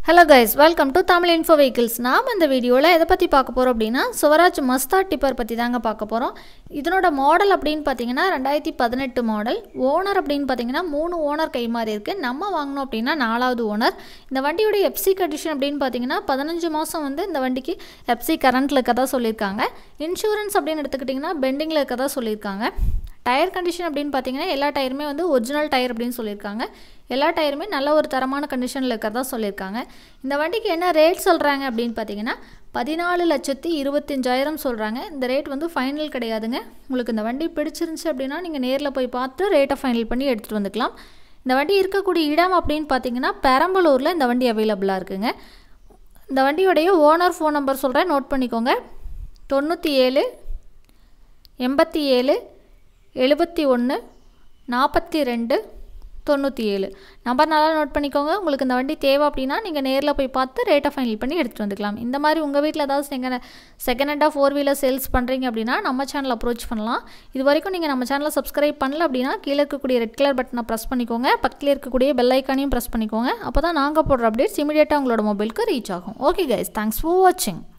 hello guys welcome to Tamil info vehicles நாம் இந்த வீடியோவில் எதை பற்றி பார்க்க போகிறோம் அப்படின்னா சுவராஜ் மஸ்தா டிப்பர் பற்றி தாங்க பார்க்க போகிறோம் இதனோட மாடல் அப்படின்னு பார்த்தீங்கன்னா ரெண்டாயிரத்தி பதினெட்டு மாடல் ஓனர் அப்படின்னு பார்த்தீங்கன்னா மூணு ஓனர் கை மாறி இருக்குது நம்ம வாங்கினோம் அப்படின்னா நாலாவது ஓனர் இந்த வண்டியோட எஃப்சி கண்டிஷன் அப்படின்னு பார்த்தீங்கன்னா பதினஞ்சு மாதம் வந்து இந்த வண்டிக்கு எஃப்சி கரண்ட்டில் இருக்கதா சொல்லியிருக்காங்க இன்சூரன்ஸ் அப்படின்னு எடுத்துக்கிட்டிங்கன்னா பெண்டிங்கில் இருக்கதா சொல்லியிருக்காங்க டயர் கண்டிஷன் அப்படின்னு பார்த்தீங்கன்னா எல்லா டயருமே வந்து ஒரிஜினல் டயர் அப்படின்னு சொல்லியிருக்காங்க எல்லா டயருமே நல்ல ஒரு தரமான கண்டிஷனில் இருக்கிறதா சொல்லியிருக்காங்க இந்த வண்டிக்கு என்ன ரேட் சொல்கிறாங்க அப்படின்னு பார்த்தீங்கன்னா பதினாலு லட்சத்தி இருபத்தஞ்சாயிரம் சொல்கிறாங்க இந்த ரேட் வந்து ஃபைனல் கிடையாதுங்க உங்களுக்கு இந்த வண்டி பிடிச்சிருந்துச்சு அப்படின்னா நீங்கள் நேரில் போய் பார்த்து ரேட்டை ஃபைனல் பண்ணி எடுத்துகிட்டு வந்துக்கலாம் இந்த வண்டி இருக்கக்கூடிய இடம் அப்படின்னு பார்த்தீங்கன்னா பெரம்பலூரில் இந்த வண்டி அவைலபிளாக இருக்குங்க இந்த வண்டியோடைய ஓனர் ஃபோன் நம்பர் சொல்கிறேன் நோட் பண்ணிக்கோங்க தொண்ணூற்றி ஏழு எண்பத்தி ஏழு எழுபத்தி ஒன்று நாற்பத்தி ரெண்டு தொண்ணூற்றி ஏழு நம்பர் நல்லா நோட் பண்ணிக்கோங்க உங்களுக்கு இந்த வண்டி தேவை அப்படின்னா நீங்கள் நேரில் போய் பார்த்து ரேட்டை ஃபைனல் பண்ணி எடுத்துகிட்டு வந்துக்கலாம் இந்த மாதிரி உங்கள் வீட்டில் ஏதாவது செகண்ட் செகண்ட் ஹேண்டாக ஃபோர் வீலர் சேல்ஸ் பண்ணுறீங்க அப்படின்னா நம்ம சேனல் அப்ரோச் பண்ணலாம் இது வரைக்கும் நீங்கள் நம்ம சேனலை சப்ஸ்கிரைப் பண்ணல அப்படின்னா கீழே இருக்கக்கூடிய ரெட் கலர் பட்டனை ப்ரெஸ் பண்ணிக்கோங்க பக்கத்தில் இருக்கக்கூடிய பெல் ஐக்கானையும் ப்ரெஸ் பண்ணிக்கோங்க அப்போ தான் நாங்கள் போடுற அப்டேட்ஸ் இமீடியட்டாக உங்களோட மொபைலுக்கு ரீச் ஆகும் ஓகே கைஸ் தேங்க்ஸ் ஃபார் வாட்சிங்